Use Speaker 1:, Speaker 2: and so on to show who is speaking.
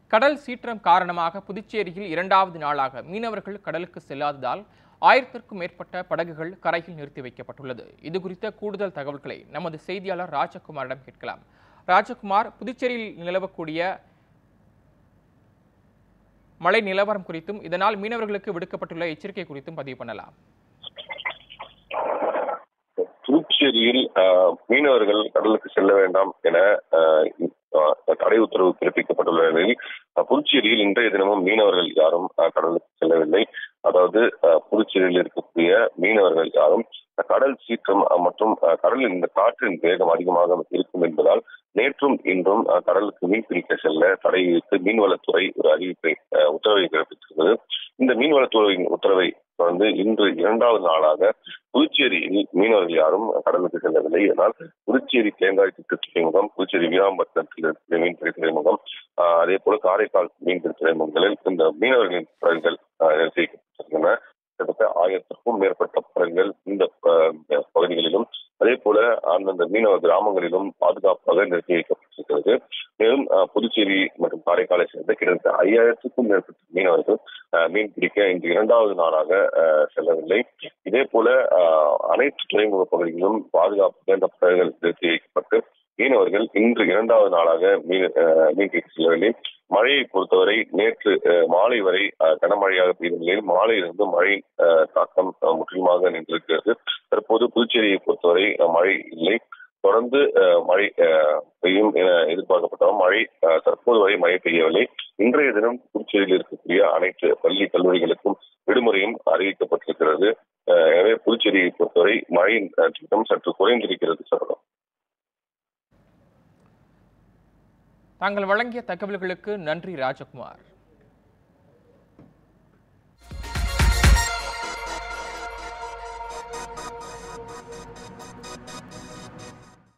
Speaker 1: கடல் சீற்றம் காரணமாக புதுச்சேரியில் இரண்டாவது நாளாக மீனவர்கள் கடலுக்கு செல்லாததால் ஆயிரத்திற்கும் மேற்பட்ட படகுகள் கரையில் நிறுத்தி வைக்கப்பட்டுள்ளது இது குறித்த கூடுதல் தகவல்களை நமது செய்தியாளர் ராஜகுமாரிடம் கேட்கலாம் ராஜகுமார் புதுச்சேரியில் நிலவக்கூடிய மழை நிலவரம் குறித்தும் இதனால் மீனவர்களுக்கு விடுக்கப்பட்டுள்ள எச்சரிக்கை குறித்தும் பதிவு பண்ணலாம்
Speaker 2: புதுச்சேரியில் ஆஹ், மீனவர்கள் கடலுக்கு செல்ல வேண்டாம் என ஆஹ், ஆஹ், தடை உத்தரவு பிறப்பிக்கப்பட்டுள்ள நிலையில் ஆஹ், புதுச்சேரியில் இன்றைய தினமும் மீனவர்கள் யாரும் ஆஹ், கடலுக்கு செல்லவில்லை அதாவது ஆஹ், புதுச்சேரியில் இருக்கக்கூடிய மீனவர்கள் யாரும் கடல் சீற்றம் ஆஹ், மற்றும் ஆஹ், கடலில் இந்த காற்றின் வேகம் அதிகமாக இருக்கும் என்பதால் நேற்றும் இன்றும் ஆஹ், கடலுக்கு மீன் பிடிக்க செல்ல தடை விதித்து மீன்வளத்துறை ஒரு அறிவிப்பை ஆஹ், உத்தரவை பிறப்பித்திருக்கிறது இந்த மீன்வளத்துறையின் உத்தரவை தொடர்ந்து இன்று இரண்டாவது நாளாக புதுச்சேரியில் மீனவர்கள் யாரும் கடலுக்கு செல்லவில்லை இதனால் புதுச்சேரி தேங்காய் திட்டு துறைமுகம் புதுச்சேரி வீராம்பட்டினத்தில் இருக்கிற மீன்பிடி துறைமுகம் ஆஹ், அதே போல காரைக்கால் மீன்பிடி துறைமுகங்களில் இந்த மீனவர்களின் படகுகள் ஆஹ், நிறுத்தி வைக்கப்பட்டிருக்கின்றன கிட்டத்தட்ட ஆயிரத்திற்கும் மேற்பட்ட படகுகள் இந்த ஆஹ், பகுதிகளிலும் அதே போல அந்தந்த மீனவ கிராமங்களிலும் பாதுகாப்பாக நிறுத்தி வைக்கப்பட்டிருக்கிறது மேலும் ஆஹ், புதுச்சேரி மற்றும் காரைக்காலை சேர்ந்த கிட்டத்தட்ட ஐயாயிரத்துக்கும் மேற்பட்ட மீனவர்கள் ஆஹ், மீன் பிடிக்க இன்று இரண்டாவது நாளாக ஆஹ், செல்லவில்லை இதே போல ஆஹ், அனைத்து துறைமுக பகுதிகளிலும் பாதுகாப்பு இந்த படகுகள் நிறுத்தி வைக்கப்பட்டு மீனவர்கள் இன்று இரண்டாவது நாளாக மீன் ஆஹ், மீன் பிடிக்க செல்லவில்லை மழையை பொறுத்தவரை நேற்று ஆஹ், மாலை வரை ஆஹ், கனமழையாக பெய்த நிலையில் மாலையிலிருந்து மழை ஆஹ், தாக்கம் ஆஹ், முற்றிலுமாக நின்றிருக்கிறது தற்போது புதுச்சேரியை பொறுத்தவரை ஆஹ், மழை இல்லை தொடர்ந்து ஆஹ், மழை ஆஹ், பெய்யும் என எதிர்பார்க்கப்பட்டாலும் மழை ஆஹ், தற்போது வரை மழை பெய்யவில்லை இன்றைய தினம் புதுச்சேரியில் இருக்கக்கூடிய அனைத்து பள்ளி கல்லூரிகளுக்கும் விடுமுறையும் அறிவிக்கப்பட்டிருக்கிறது ஆஹ், எனவே புதுச்சேரியை பொறுத்தவரை மழையின் ஆஹ், தீவிரம் சற்று குறைந்திருக்கிறது சொல்லலாம்
Speaker 1: தாங்கள் வழங்கிய தகவல்களுக்கு நன்றி ராஜகுமார்